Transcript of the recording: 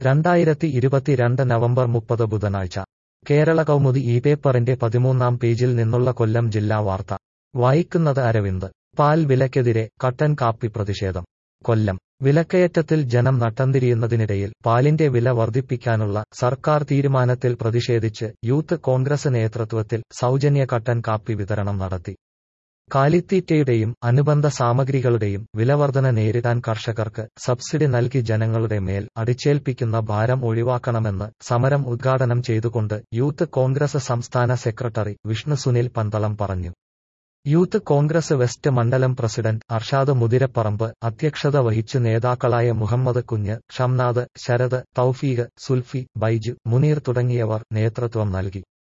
രണ്ടായിരത്തി ഇരുപത്തിരണ്ട് നവംബർ മുപ്പത് ബുധനാഴ്ച കേരള കൗമുദി ഈ പേപ്പറിന്റെ പതിമൂന്നാം പേജിൽ നിന്നുള്ള കൊല്ലം ജില്ലാ വാർത്ത വായിക്കുന്നത് അരവിന്ദ് പാൽ വിലക്കെതിരെ കട്ടൻ കാപ്പി പ്രതിഷേധം കൊല്ലം വിലക്കയറ്റത്തിൽ ജനം നട്ടംതിരിയുന്നതിനിടയിൽ പാലിന്റെ വില വർദ്ധിപ്പിക്കാനുള്ള സർക്കാർ തീരുമാനത്തിൽ പ്രതിഷേധിച്ച് യൂത്ത് കോൺഗ്രസ് നേതൃത്വത്തിൽ സൗജന്യ കട്ടൻ കാപ്പി വിതരണം നടത്തി കാലിത്തീറ്റയുടെയും അനുബന്ധ സാമഗ്രികളുടെയും വിലവർധന നേരിടാൻ കർഷകർക്ക് സബ്സിഡി നൽകി ജനങ്ങളുടെ മേൽ അടിച്ചേൽപ്പിക്കുന്ന ഭാരം ഒഴിവാക്കണമെന്ന് സമരം ഉദ്ഘാടനം ചെയ്തുകൊണ്ട് യൂത്ത് കോൺഗ്രസ് സംസ്ഥാന സെക്രട്ടറി വിഷ്ണു സുനിൽ പന്തളം പറഞ്ഞു യൂത്ത് കോൺഗ്രസ് വെസ്റ്റ് മണ്ഡലം പ്രസിഡന്റ് അർഷാദ് മുതിരപ്പറമ്പ് അധ്യക്ഷത വഹിച്ചു നേതാക്കളായ മുഹമ്മദ് കുഞ്ഞ് ഷംനാദ് ശരത് തൌഫീഖ് സുൽഫി ബൈജു മുനീർ തുടങ്ങിയവർ നേതൃത്വം നൽകി